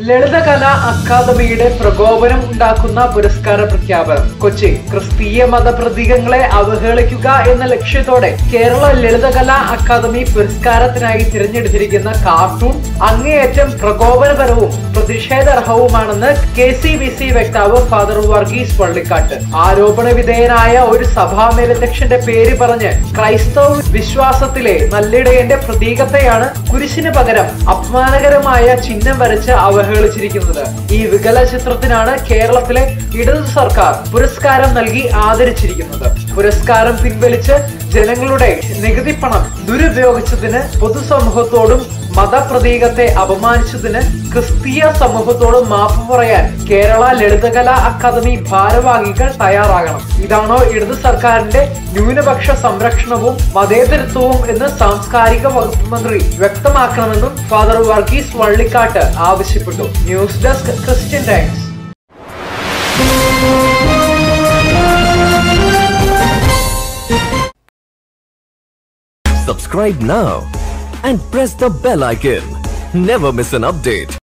ലളിതകലാ അക്കാദമിയുടെ പ്രകോപനം ഉണ്ടാക്കുന്ന പുരസ്കാര പ്രഖ്യാപനം കൊച്ചി ക്രിസ്തീയ മത പ്രതീകങ്ങളെ അവഹേളിക്കുക എന്ന ലക്ഷ്യത്തോടെ കേരള ലളിതകലാ അക്കാദമി പുരസ്കാരത്തിനായി തിരഞ്ഞെടുത്തിരിക്കുന്ന കാർട്ടൂൺ അങ്ങേയറ്റം പ്രകോപനപരവും പ്രതിഷേധാർഹവുമാണെന്ന് കെ സി ബി സി വക്താവ് ഫാദർ വർഗീസ് പള്ളിക്കാട്ട് ആരോപണ വിധേയനായ ഒരു സഭാ മേലധ്യക്ഷന്റെ പേര് പറഞ്ഞ് ക്രൈസ്തവ വിശ്വാസത്തിലെ നല്ലിടയന്റെ പ്രതീകത്തെയാണ് കുരിശിന് പകരം അപമാനകരമായ ചിഹ്നം വരച്ച് അവഹേളിച്ചിരിക്കുന്നത് ഈ വികല ചിത്രത്തിനാണ് കേരളത്തിലെ ഇടതു സർക്കാർ പുരസ്കാരം നൽകി ആദരിച്ചിരിക്കുന്നത് പുരസ്കാരം പിൻവലിച്ച് ജനങ്ങളുടെ നികുതി പണം ദുരുപയോഗിച്ചതിന് പൊതുസമൂഹത്തോടും മതപ്രതീകത്തെ അപമാനിച്ചതിന് ക്രിസ്തീയ സമൂഹത്തോടും മാപ്പ് പറയാൻ കേരള ലളിതകലാ അക്കാദമി ഭാരവാഹികൾ തയ്യാറാകണം ഇതാണോ ഇടതു സർക്കാരിന്റെ ന്യൂനപക്ഷ സംരക്ഷണവും മതേതരത്വവും എന്ന് സാംസ്കാരിക വകുപ്പ് മന്ത്രി വ്യക്തമാക്കണമെന്നും ഫാദർ വർഗീസ് വള്ളിക്കാട്ട് ആവശ്യപ്പെട്ടു news desk Christian Times Subscribe now and press the bell icon. Never miss an update.